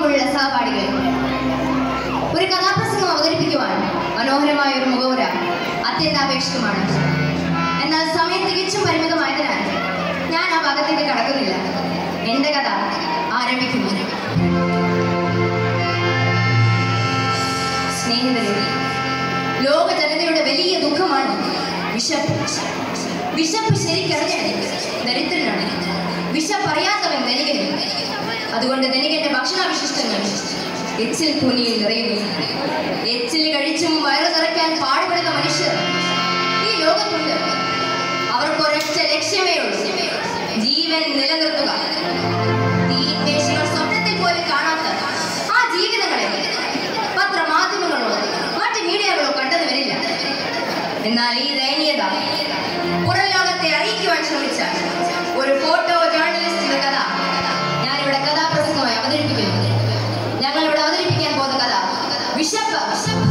പ്രിയമുള്ള സഹപാഠികളെ ഒരു കഥാപ്രസംഗം അവതരിപ്പിക്കുവാൻ മനോഹരമായ ഒരു മുഖവുര അത്യന്താപേക്ഷിതമാണ് എന്നാൽ സമയം തികച്ചും പരിമിതമായതിനാൽ ഞാൻ ആ ഭാഗത്തേക്ക് കടക്കുന്നില്ല എന്റെ കഥ ആരംഭിക്കുന്നു സ്നേഹിതരെ ലോക ജനതയുടെ വലിയ ദുഃഖമാണ് വിശപ്പ് വിശപ്പ് ശരിക്കറിഞ്ഞാൽ ദരിദ്രനാണ് വിശപ്പറിയാത്തവൻ ധനികനും അതുകൊണ്ട് ധനികന്റെ ഭക്ഷണാവിശിഷ്ടങ്ങൾ എച്ചിൽ ഭൂമിയിൽ നിറയുന്നു എച്ചിൽ കഴിച്ചും വയറു നിറയ്ക്കാൻ പാടുപെടുന്ന മനുഷ്യർ ഈ ലോകത്തുണ്ട് അവർക്ക് ഒരൊറ്റ ലക്ഷ്യമേ ഉള്ളൂ ജീവൻ നിലനിർത്തുക തീപേശികൾ സ്വപ്നത്തിൽ പോലും കാണാത്ത ആ ജീവിതങ്ങളെ പത്രമാധ്യമങ്ങളോ മറ്റ് മീഡിയകളോ കണ്ടെന്ന് വരില്ല എന്നാൽ ഈ ദയനീയത പുറം ലോകത്തെ അറിയിക്കുവാൻ ശ്രമിച്ച ഒരു ഫോട്ടോ ജേർണലിസ്റ്റിന്റെ കഥ ഞാനിവിടെ കഥാപ്രസംഗമായി അവതരിപ്പിക്കുന്നു ഞങ്ങൾ ഇവിടെ അവതരിപ്പിക്കാൻ പോകുന്ന കഥ വിശപ്പ്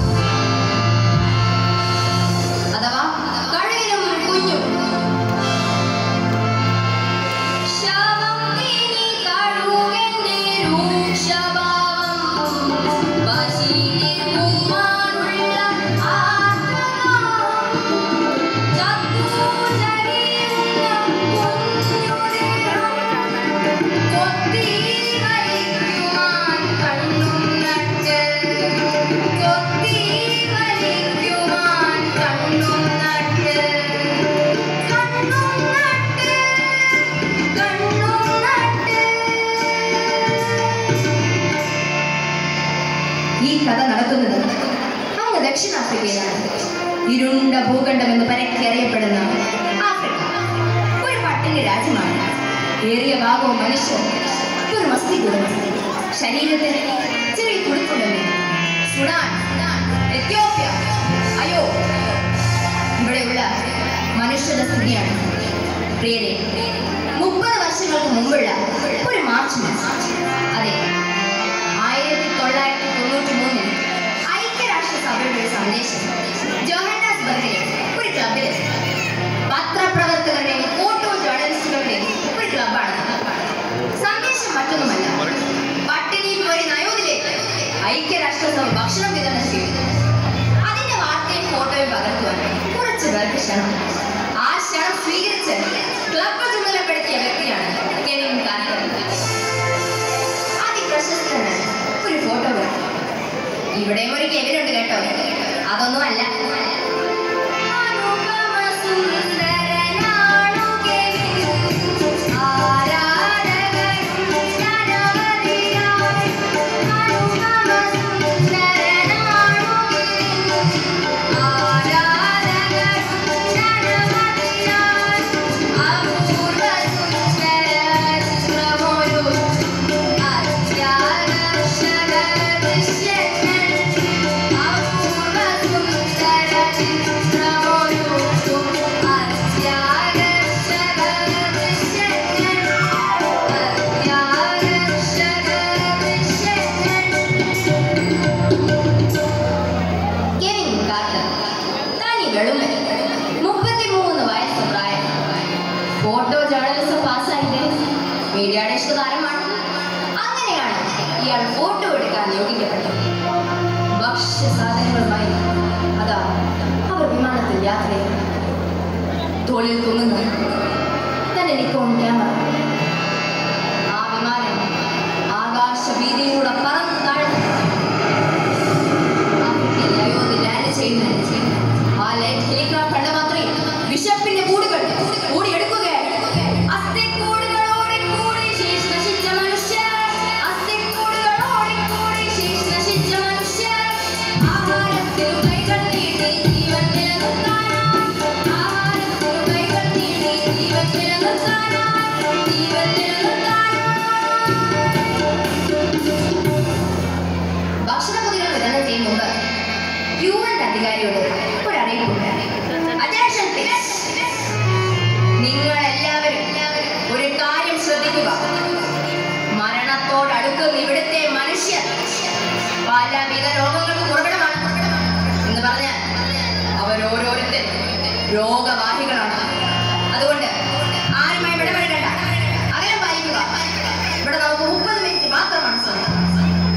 അഥവാ കഴുകിനും കുഞ്ഞും ശവം നീ കഴുകന്റെ രൂക്ഷഭാവം വശീകരിക്കുവാനുള്ള ആഗ്രഹം ചത്തുചരിയുന്ന കുഞ്ഞുദേഹം കൊത്തി വലിക്കുവാൻ കണ്ണും നട്ട് കൊത്തി വലിക്കുവാൻ കണ്ണും നട്ട് കണ്ണും നട്ട് കണ്ണും നട്ട് ഈ കഥ നടക്കുന്നത് അങ്ങ് ദക്ഷിണാഫ്രിക്കയിലാണ് ഇരുണ്ട ഭൂഖണ്ഡം എന്ന് പരക്കെ അറിയപ്പെടുന്ന ആഫ്രിക്ക ഒരു പട്ടിന്റെ രാജ്യമാണ് ഏറിയ ഭാഗവും മനുഷ്യർ ഒരു മസ്തി കുടുംബം ശരീരത്തിന് ചെറിയ തുടുപ്പുണ്ടെങ്കിൽ സുഡാൻ എത്യോപ്യ അയ്യോ ഇവിടെയുള്ള മനുഷ്യരുടെ സ്ഥിതിയാണ് പ്രിയരെ മുപ്പത് വർഷങ്ങൾക്ക് മുമ്പുള്ള ഒരു മാർച്ച് മാസം അതെ ആയിരത്തി തൊള്ളായിരത്തി തൊണ്ണൂറ്റി മൂന്നിൽ ഐക്യരാഷ്ട്രസഭയുടെ ഒരു സന്ദേശം ജോഹന്നാസ്ബർഗിലെ ഒരു ക്ലബിൽ പത്രപ്രവർത്തകരുടെയും ഫോട്ടോ ജേർണലിസ്റ്റുകളുടെയും ഒരു ക്ലബാണ് സന്ദേശം മറ്റൊന്നുമല്ല പട്ടിണിയിൽ പോയി നയോദിലേക്ക് ഐക്യരാഷ്ട്രസഭ ഭക്ഷണം വിതരണം ചെയ്തു അതിന്റെ വാർത്തയും ഫോട്ടോയും പകർത്തുവാൻ കുറച്ച് പേർക്ക് ക്ഷണം ആ ക്ഷണം സ്വീകരിച്ച് ക്ലബ് ചുമതലപ്പെടുത്തിയ വ്യക്തിയാണ് കെവിൻ കാർട്ടർ അതിപ്രശസ്തനായ ഒരു ഫോട്ടോഗ്രാഫർ ഇവിടെയും ഒരു കെവിനുണ്ട് കേട്ടോ അതൊന്നുമല്ല അനുപമസുന്ദരനാണു കെവിൻ. ആരാധകരും ജനവധിയായി. അനുപമസുന്ദരനാണു കെവിൻ. ആരാധകരും ജനവധിയായി. അപൂർവ സുന്ദര ചിത്രമൊരു അത്യാകർഷക ദൃശ്യങ്ങൾ അപൂർവ സുന്ദര ചിത്രമൊരു അത്യാകർഷക ദൃശ്യങ്ങൾ അത്യാകർഷക ദൃശ്യങ്ങൾ കെവിൻ കാർട്ടർ തനി വെളുമ്പൻ മുപ്പത്തിമൂന്ന് വയസ്സ് പ്രായം ഫോട്ടോ ജേർണലിസം പാസ്സായിട്ട് മീഡിയയുടെ ഇഷ്ടതാരമാണ് അങ്ങനെയാണ് ഇയാൾ ഫോട്ടോ എടുക്കാൻ നിയോഗിക്കപ്പെട്ടത് ഭക്ഷ്യ സാധനങ്ങളുമായി അതാ അവർ വിമാനത്തിൽ യാത്ര ചെയ്തു തോളിൽ തൂങ്ങുന്ന തന്റെ നിക്കോൺ ക്യാമറ ആ വിമാനം ആകാശവീതിയിലൂടെ പറന്ന് താഴ്ന്നു ആഫ്രിക്കയിലെ അയോധ്യ ലാൻഡ് ചെയ്യുന്ന ആ ലൈറ്റ് ഹെലികോപ്റ്റർ കണ്ട മാത്രമേ വിശപ്പിന്റെ കൂടുകൾ കൂടിയെടുക്കുകയാണ് അസ്ഥിക്കൂടുകളോടെ കൂടി ശേഷി നശിച്ച മനുഷ്യർ അസ്ഥിക്കൂടുകളോടെ കൂടി ശേഷി നശിച്ച മനുഷ്യർ ആഹാരത്തിൽ കൈകൾ നീട്ടി ജീവൻ നിലനിർത്താനായി ആഹാരത്തിൽ കൈകൾ നീട്ടി ജീവൻ നിലനിർത്താനായി ജീവൻ നിലനിർത്താനായി ഭക്ഷണപ്പൊതികൾ വിതരണം ചെയ്യും മുമ്പ് യു എൻ അധികാരിയോട് ഒരു അറിയിപ്പുണ്ട് Attention, please. നിങ്ങൾ എല്ലാവരും ഒരു കാര്യം ശ്രദ്ധിക്കുക മരണത്തോടടുക്കുന്ന ഇവിടുത്തെ മനുഷ്യർ പലവിധ രോഗങ്ങൾക്ക് ഉറവിടമാണ് എന്ന് പറഞ്ഞാൽ അവർ ഓരോരുത്തരും രോഗവാഹികളാണ് അതുകൊണ്ട് ആരുമായി ഇടപെടേണ്ട അകലം പാലിക്കുക ഇവിടെ നമുക്ക് മുപ്പത് മിനിറ്റ് മാത്രമാണ് സമയം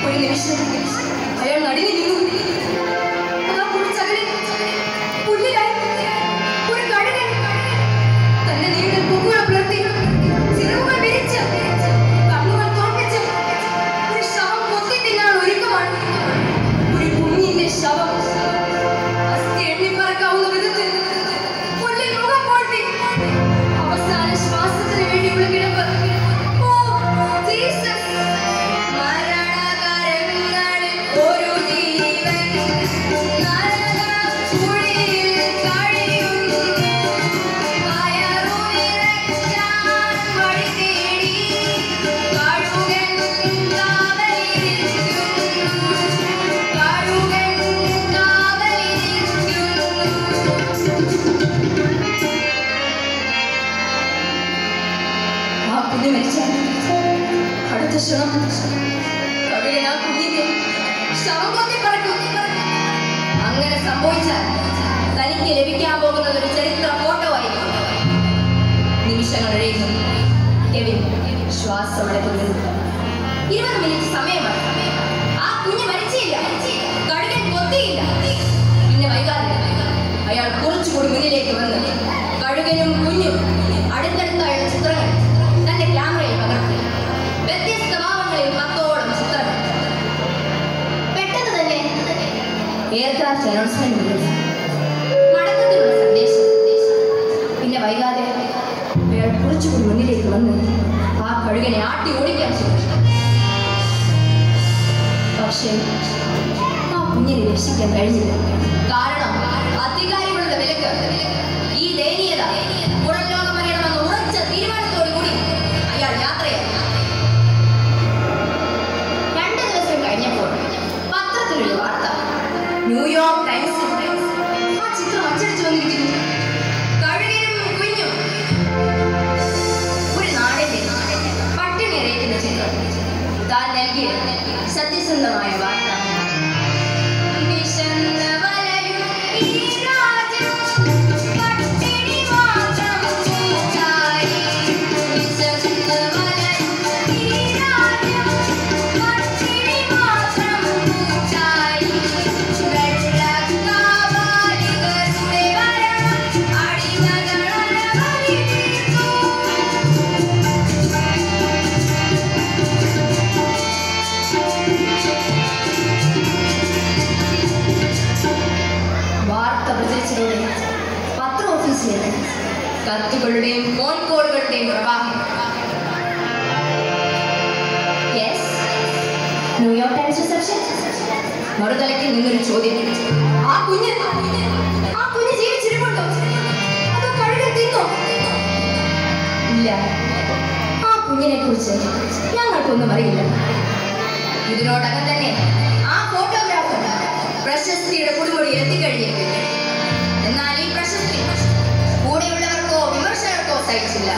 ഒരു നിമിഷം അയാൾ നടുങ്ങി നിന്നു അതാ കുളിച്ചകലെ പുല്ലിലായി ഒരു കഴുകൻ തന്റെ നീണ്ട കൊക്കുകൾ പുലർത്തി ചിറകുകൾ വിരിച്ച് കണ്ണുകൾ തുറപ്പിച്ച് ഒരു ശവം കൊത്തി തിന്നാൻ ഒരുക്കമാണ് ഒരു കുഞ്ഞിന്റെ ശവം അസ്ഥി എണ്ണിപ്പറക്കാവുന്ന വിധത്തിൽ പുല്ലിൽ മുഖം പോഴ്ത്തി അവസാന ശ്വാസത്തിന് വേണ്ടിയുള്ള കിടപ്പ് ഓ ജീസസ് മരണകരങ്ങളിൽ ഒരു ജീവൻ നരകക്കുഴിയിൽ കഴിയുന്നു വയറു നിറയ്ക്കാൻ വഴി തേടി കഴുകൻ കാവലിരിക്കുന്നു കഴുകൻ കാവലിരിക്കുന്നു ആ കുഞ്ഞ് മരിച്ച അടുത്ത ക്ഷണം കവിതൻ ആ കുഞ്ഞിന്റെ ശവം കൊത്തി പറക്കും അങ്ങനെ സംഭവിച്ചാൽ തനിക്ക് ലഭിക്കാൻ പോകുന്നത് ഒരു ചരിത്ര ഫോട്ടോ ആയിരിക്കും നിമിഷങ്ങൾ എഴുതുന്നു കെവിൻ ശ്വാസം അടയ്ക്കുന്നു ഇരുപത് മിനിറ്റ് സമയമാണ് ആ കുഞ്ഞ് മരിച്ചില്ല കഴുകൻ കൊത്തിയില്ല പിന്നെ വൈകാതെ അയാൾ കുറച്ചുകൂടി മുന്നിലേക്ക് വന്ന് കഴുകനും കുഞ്ഞും അടുത്തടുത്തായുള്ള ചിത്രങ്ങൾ തന്റെ ക്യാമറയിൽ പകർത്തി വ്യത്യസ്ത ഭാവങ്ങളിൽ പത്തോളം ചിത്രങ്ങൾ പെട്ടെന്ന് തന്നെ എയർക്രാഫ്റ്റ് അനൗൺസ്മെന്റ് മടക്കത്തിലുള്ള സന്ദേശം പിന്നെ വൈകാതെ അയാൾ കുറച്ചുകൂടി മുന്നിലേക്ക് വന്ന് ആ കഴുകനെ ആട്ടി ഓടിക്കാൻ ശ്രമിച്ചു പക്ഷേ ആ കുഞ്ഞിനെ രക്ഷിക്കാൻ കഴിഞ്ഞില്ല കാരണം അധികാരികളുടെ വിലക്ക് ഈ ദയനീയത പുറം ലോകം അറിയണമെന്ന ഉറച്ച തീരുമാനത്തോടു കൂടി അയാൾ യാത്രയായി രണ്ട് ദിവസം കഴിഞ്ഞപ്പോൾ പത്രത്തിലൊരു വാർത്ത ന്യൂയോർക്ക് ടൈംസിൽ ആ ചിത്രം അച്ചടിച്ചു വന്നിരിക്കുന്നു കഴുകനും കുഞ്ഞും ഒരു നാടിന്റെ പട്ടിണി അറിയിക്കുന്ന ചിത്രം താൻ നൽകിയ സത്യസന്ധമായ വാർത്ത വിശന്ന് വലയും ഈ രാജ്യം പട്ടിണി മാത്രം കൂട്ടായി. വിശന്ന് വലയും ഈ രാജ്യം പട്ടിണി മാത്രം കൂട്ടായി. വെള്ളക്കാവാലികളുടെ വരണം അടിമകളനവധി തീർന്നു. വാർത്ത പ്രചരിച്ചതോടെ പത്ര ഓഫീസിലേക്ക് കത്തുകളുടെയും ഫോൺ കോളുകളുടെയും പ്രവാഹം Yes? ന്യൂയോർക്ക് ടൈംസ് റിസപ്ഷൻ മറുതലയ്ക്ക് നിന്നൊരു ചോദ്യം ആ കുഞ്ഞ് ആ കുഞ്ഞ് ജീവിച്ചിരിപ്പുണ്ടോ അതോ കഴുകൻ തിന്നോ ഇല്ല ആ കുഞ്ഞിനെ കുറിച്ച് ഞങ്ങൾക്കൊന്നും അറിയില്ല ഇതിനോടകം തന്നെ ആ ഫോട്ടോഗ്രാഫർ പ്രശസ്തിയുടെ കൊടുമുടിയിൽ എത്തിക്കഴിഞ്ഞിരിക്കുന്നു എന്നാൽ ഈ പ്രശസ്തി കൂടെയുള്ളവർക്കോ വിമർശകർക്കോ സഹിച്ചില്ല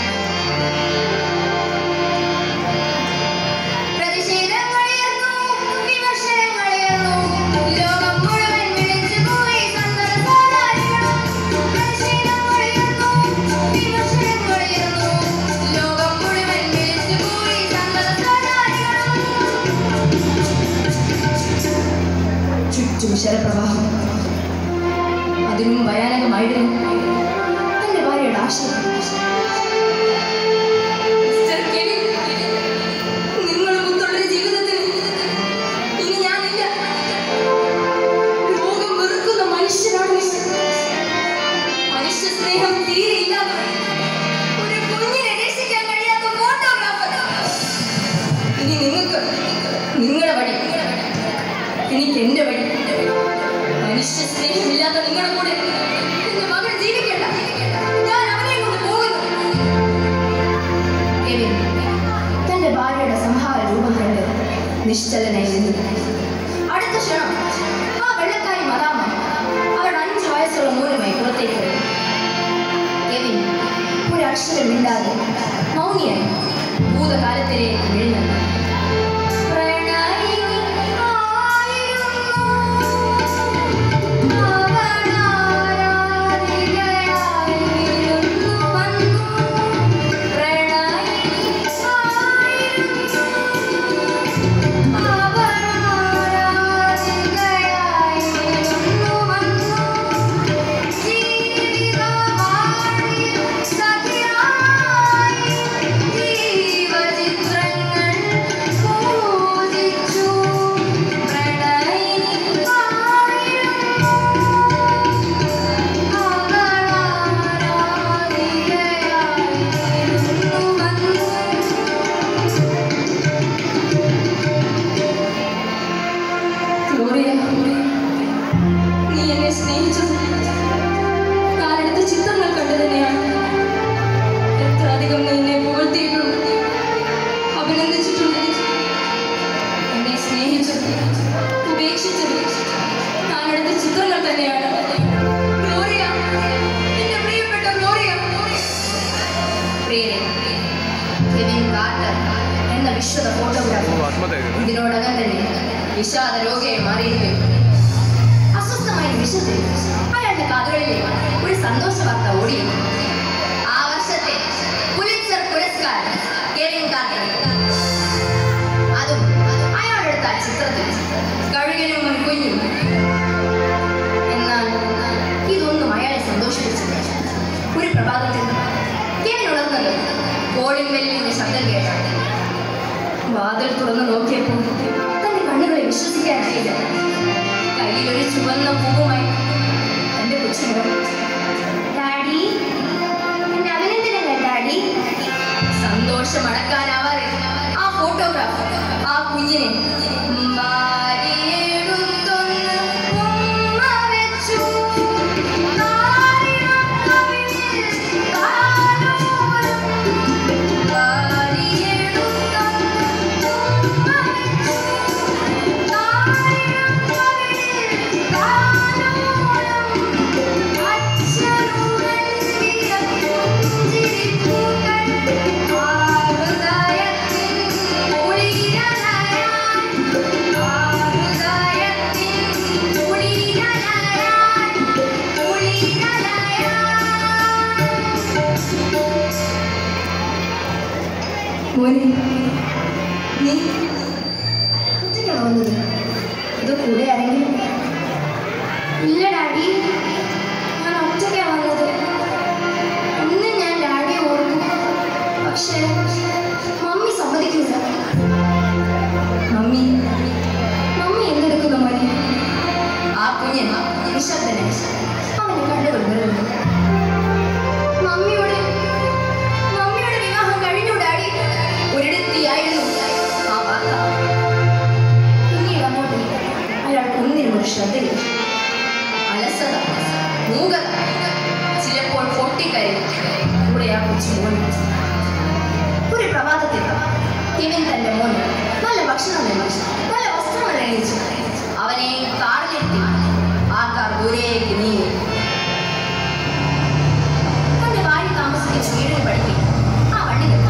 പ്രതിഷേധങ്ങളുയർന്നു, വിമർശനങ്ങളുയർന്നു. ലോകം മുഴുവൻ വിളിച്ചുപോയി സന്ദർഭോദാരികൾ. പ്രതിഷേധങ്ങളുയർന്നു, വിമർശനങ്ങളുയർന്നു. ലോകം മുഴുവൻ വിളിച്ചുപോയി സന്ദർഭോദാരികൾ. ചുറ്റും ശരപ്രവാഹം അതിനും ഭയാനകമായിരുന്നു തന്റെ ഭാര്യയുടെ ആശയം മിസ്റ്റർ കെവിൻ, നിങ്ങളുമൊത്തുള്ളൊരു ജീവിതത്തിൽ ഇനി ഞാനില്ല ലോകം വെറുക്കുന്ന മനുഷ്യനാണ് നിങ്ങൾ. മനുഷ്യ സ്നേഹം തീരെ ഇല്ലാതെ ഒരു കുഞ്ഞിനെ രക്ഷിക്കാൻ കഴിയാത്ത ഫോട്ടോഗ്രാഫർ ഇനി നിങ്ങൾക്ക് നിങ്ങളുടെ വഴി എനിക്ക് എന്റെ വഴി മനുഷ്യ സ്നേഹമില്ലാത്ത നിങ്ങളുടെ കൂടെ എന്റെ മകൾ ജീവിക്കണ്ട ഞാൻ അവനെ കൊണ്ട് പോകുന്നു കെവിൻ തന്റെ ഭാര്യയുടെ സംഹാര രൂപം കണ്ട് നിശ്ചലനായി നിന്നു അടുത്ത ക്ഷണം ആ വെള്ളക്കാരി മദാമ അവൾ അഞ്ചു വയസ്സുള്ള മോനുമായി പുറത്തേക്ക് വരും കെവിൻ ഒരക്ഷരം മിണ്ടാതെ മൗനിയായി ഭൂതകാലത്തിലേക്ക് വിഴുന്നു പ്രണയിനി ആയിരുന്നു അവളാരാധികയായി വിരുന്നു വന്നു പ്രണയിനി ആയിരുന്നു അവളാരാധികയായി ഗ്ലോറിയ നീ എന്നെ സ്നേഹിച്ചത് ഞാനെടുത്ത ചിത്രങ്ങൾ കണ്ടു തന്നെയാണ് എത്ര അധികം നീ എന്നെ പുകഴ്ത്തിയിട്ടുണ്ട് അഭിനന്ദിച്ചിട്ടുണ്ട് എന്നെ സ്നേഹിച്ചത് ഉപേക്ഷിച്ചത് ഞാനെടുത്ത ചിത്രങ്ങൾ തന്നെയാണ് ഗ്ലോറിയ എന്റെ പ്രിയപ്പെട്ട ഗ്ലോറിയ പ്രിയരെ കെവിൻ കാർട്ടർ എന്ന വിശ്വത ഫോട്ടോഗ്രാഫർ ഇതിനോടകം തന്നെ വിഷാദ രോഗിയായി മാറിയിരിക്കുന്നു അസ്വസ്ഥമായ നിമിഷത്തിൽ അയാളുടെ കാതുകളിലേക്ക് ഒരു സന്തോഷ വാർത്ത ഓടിയിരുന്നു ആ വർഷത്തെ പുലിത്സർ പുരസ്കാരം കെവിൻ കാർട്ടർ അതും അയാളെടുത്ത ആ ചിത്രത്തിൽ കഴുകനും കുഞ്ഞും എന്നാൽ ഇതൊന്നും അയാളെ സന്തോഷിപ്പിച്ചില്ല ഒരു പ്രഭാതത്തിൽ കെവിൻ ഉണർന്നത് കോളിംഗ് ബെല്ലിന്റെ ശബ്ദം കേട്ടാണ് വാതിൽ തുറന്നു നോക്കിയപ്പോൾ തന്റെ കണ്ണുകളെ വിശ്വസിക്കാനായില്ല കയ്യിൽ ഒരു ചുവന്ന പൂവുമായി തന്റെ കൊച്ചുമോൻ ഡാഡി എന്റെ അഭിനന്ദനങ്ങൾ ഡാഡി സന്തോഷം അടക്കാനാവാതെ ആ ഫോട്ടോഗ്രാഫ് ആ കുഞ്ഞിനെ വാരിയെടുത്തൊന്ന് ഉമ്മ വെച്ചു. നാളിനം കവിളിൽ താലോലം മോനെ നീ ഒറ്റയ്ക്കാണോ വന്നത് ഇത് കൂടെ ആരെങ്കിലും ഇല്ല ഡാഡി ഞാൻ ഒറ്റയ്ക്കാണ് വന്നത് ഇന്ന് ഞാൻ ഡാഡിയെ ഓർക്കും പക്ഷേ മമ്മി സമ്മതിക്കില്ല മമ്മി മമ്മി എന്തെടുക്കുന്നു മോനെ ആ കുഞ്ഞൻ നിശബ്ദനെ അവന് കണ്ണുകൾ നിറഞ്ഞു മമ്മിയുടെ മമ്മിയുടെ വിവാഹം കഴിഞ്ഞു ഡാഡി ഒരിടത്തിയായിരുന്നു ആ വാർത്ത പിന്നീട് അങ്ങോട്ട് അയാൾക്ക് ഒന്നിനും ഒരു ശ്രദ്ധയില്ല അലസത മൂകത ചിലപ്പോൾ പൊട്ടിക്കരയും കൂടെ ആ കൊച്ചു മോൻ ഒരു പ്രഭാതത്തിൽ കെവിൻ തന്റെ മോന് നല്ല ഭക്ഷണം നൽകി നല്ല വസ്ത്രം അലങ്കരിച്ചു അവനെ കാറിലിരുത്തി ആ കാർ ദൂരേക്ക് നീങ്ങി തന്റെ ഭാര്യ താമസിക്കുന്ന വീടിന് പഠിക്കും ആ വണ്ടി നിർത്തി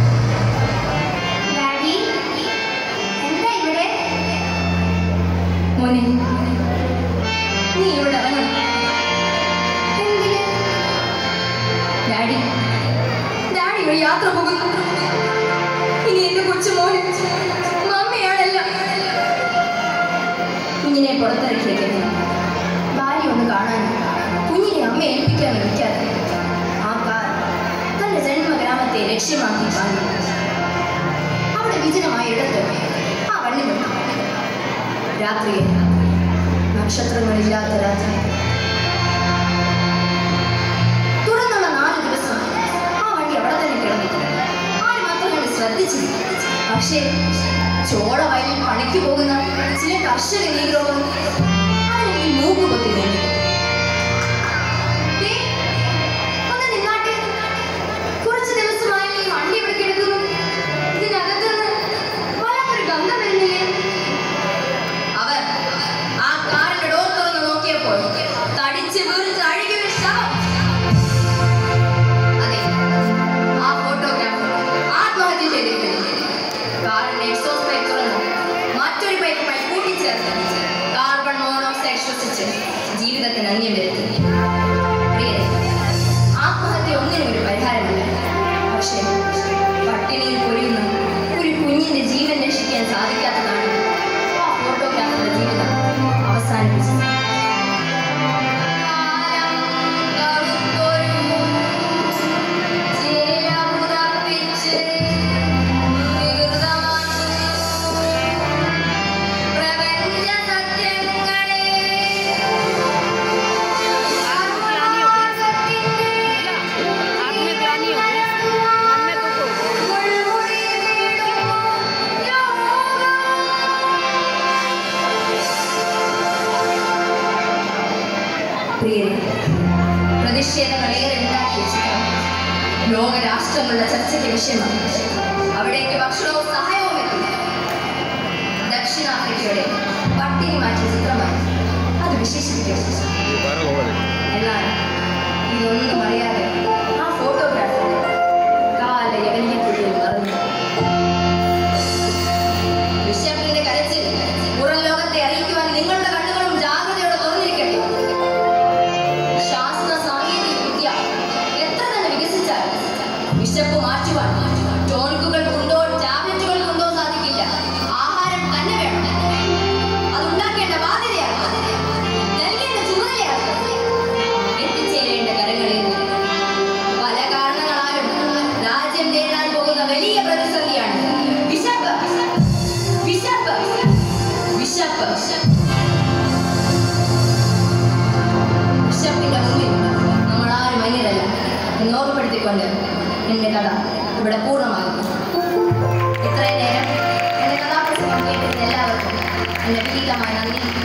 ഡാഡി എന്താ ഇവിടെ മോനെ നീ ഇവിടെ ഇറങ്ങണം എന്തിന് ഡാഡി ഡാഡി ഒരു യാത്ര പോകുന്നു ഇനി എന്റെ കൊച്ചു മോന് മമ്മിയാണല്ല കുഞ്ഞിനെ പുറത്തിറക്കിയേക്കുന്നു ഭാര്യ ഒന്ന് കാണാൻ കുഞ്ഞിനെ അമ്മ ഏൽപ്പിക്കാൻ നിൽക്കാതെ ആ കാർ തന്റെ ജന്മഗ്രാമത്തെ ലക്ഷ്യമാക്കി പാഞ്ഞു അവിടെ വിജനമായ ഇടത്ത് ആ വണ്ടി നിന്നു രാത്രി നക്ഷത്രങ്ങളില്ലാത്ത രാത്രി തുടർന്നുള്ള നാല് ദിവസം ആ വണ്ടി അവിടെ തന്നെ കിടന്നു ആരും അത്ര കണ്ട് ശ്രദ്ധിച്ചില്ല പക്ഷേ ചോള വയലിൽ പണിക്ക് പോകുന്ന ചില കർഷക നീഗ്രോകൾ അതിനെങ്കിൽ മൂക്ക് കൊത്തി നോക്കി ദേ, ഒന്ന് നിന്നാട്ടെ. കുറച്ച് ദിവസമായി ഈ വണ്ടി ഇവിടെ കിടക്കുന്നു. ഇതിനകത്തുനിന്ന് വല്ലാത്തൊരു ഗന്ധം വരുന്നില്ലേ? അവർ ആ കാറിന്റെ ഡോർ തുറന്ന് നോക്കിയപ്പോൾ തടിച്ച് വീർത്ത് അഴുകിയ ഒരു ശവം. അതെ, ആ ഫോട്ടോഗ്രാഫർ ആത്മഹത്യ ചെയ്തിരിക്കുന്നു. കാറിന്റെ എക്സോസ്റ്റ് പൈപ്പ് തുറന്ന് മറ്റൊരു പൈപ്പുമായി കൂട്ടിച്ചേർത്ത് കാർബൺ മോണോക്സൈഡ് ശ്വസിച്ച് ജീവിതത്തിന് അന്യം വരുത്തി പ്രിയരെ, ആത്മഹത്യ ഒന്നിനും ഒരു പരിഹാരമല്ല പക്ഷേ പട്ടിണിയിൽ പൊരിയുന്ന ഒരു കുഞ്ഞിന്റെ ജീവൻ രക്ഷിക്കാൻ സാധിക്കാത്തതാണ് ആ ഫോട്ടോഗ്രാഫറുടെ ജീവിതം അവസാനിപ്പിച്ചത് കാലം കറുത്തൊരു ചേലമുറപ്പിച്ച് വികൃതമാക്കുന്നു പ്രപഞ്ച സത്യങ്ങളെ പ്രിയരെ പ്രതിഷേധങ്ങളേറെ ഉണ്ടാക്കിയ ചിത്രം ലോകരാഷ്ട്രങ്ങളുടെ ചർച്ചയ്ക്ക് വിഷയമാണ് അവിടേക്ക് ഭക്ഷണവും സഹായവും എത്തി ദക്ഷിണാഫ്രിക്കയുടെ പട്ടിണി മാറ്റിയ ചിത്രമായി അത് വിശേഷിപ്പിക്കും എന്നാൽ ഇതൊന്നും അറിയാതെ ആ ഫോട്ടോഗ്രാഫർ കാല യവനിക്കുള്ളിൽ മറന്നു വിശപ്പിന്റെ കരച്ചിൽ പുറം ലോകത്തെ അറിയിക്കുവാൻ നിങ്ങളുടെ കണ്ണുകളും ജാഗ്രതയോടെ തുറന്നിരിക്കട്ടെ ശാസ്ത്ര സാങ്കേതിക വിദ്യ എത്ര തന്നെ വികസിച്ചാൽ വിശപ്പ് മാറ്റുവാൻ ടോണിക്കുകൾ കൊണ്ടോ ടാബ്ലറ്റുകൾ കൊണ്ടോ സാധിക്കില്ല ആഹാരം തന്നെ വേണം അതുണ്ടാക്കേണ്ട ബാധ്യതയാണ് നൽകേണ്ട ചുമതലയാണ് എത്തിച്ചേരേണ്ട കരങ്ങളിൽ പല കാരണങ്ങളാലും രാജ്യം നേരിടാൻ പോകുന്ന വലിയ പ്രതിസന്ധിയാണ് വിശപ്പ് വിശപ്പ് വിശപ്പ് വിശപ്പിന്റെ മുന്നിൽ നമ്മൾ ആരും അന്യരല്ല എന്ന് ഓർമ്മപ്പെടുത്തിക്കൊണ്ട് എന്റെ കഥ ഇവിടെ പൂർണ്ണമാകുന്നു ഇത്രയും നേരം എന്റെ കഥാപ്രസംഗം കേട്ടിരുന്ന എല്ലാവർക്കും എന്റെ വിനീതമായ നന്ദി